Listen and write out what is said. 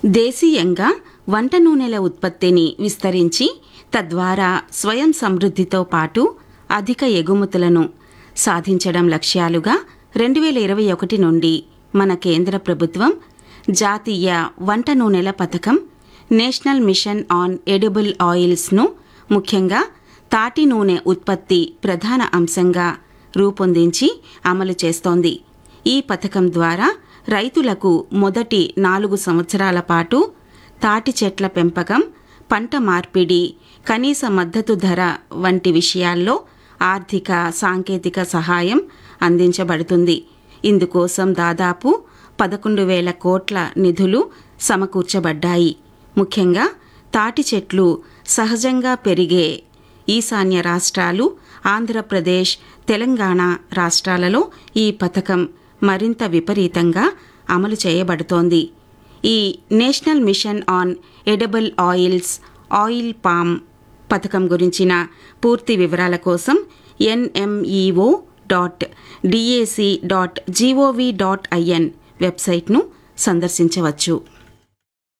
దేశీయంగా వంట నూనెల ఉత్పత్తిని విస్తరించి తద్వారా స్వయం సమృద్ధితో పాటు అధిక ఎగుమతులను సాధించడం లక్ష్యాలుగా రెండు వేల ఇరవై ఒకటి నుండి మన కేంద్ర ప్రభుత్వం జాతీయ వంట నూనెల పథకం నేషనల్ మిషన్ ఆన్ ఎడిబుల్ ఆయిల్స్ను ముఖ్యంగా తాటి నూనె ఉత్పత్తి ప్రధాన అంశంగా రూపొందించి అమలు చేస్తోంది ఈ పథకం ద్వారా రైతులకు మొదటి నాలుగు సంవత్సరాల పాటు తాటి చెట్ల పెంపకం పంట మార్పిడి కనీస మద్దతు ధర వంటి విషయాల్లో ఆర్థిక సాంకేతిక సహాయం అందించబడుతుంది ఇందుకోసం దాదాపు పదకొండు వేల కోట్ల నిధులు సమకూర్చబడ్డాయి ముఖ్యంగా తాటి చెట్లు సహజంగా పెరిగే ఈశాన్య రాష్ట్రాలు ఆంధ్రప్రదేశ్ తెలంగాణ రాష్ట్రాలలో ఈ పథకం మరింత విపరీతంగా అమలు చేయబడుతోంది ఈ national mission on edible oils oil palm పథకం గురించిన పూర్తి వివరాల కోసం NMEO dot DAC dot GOV dot IN వెబ్సైట్ను సందర్శించవచ్చు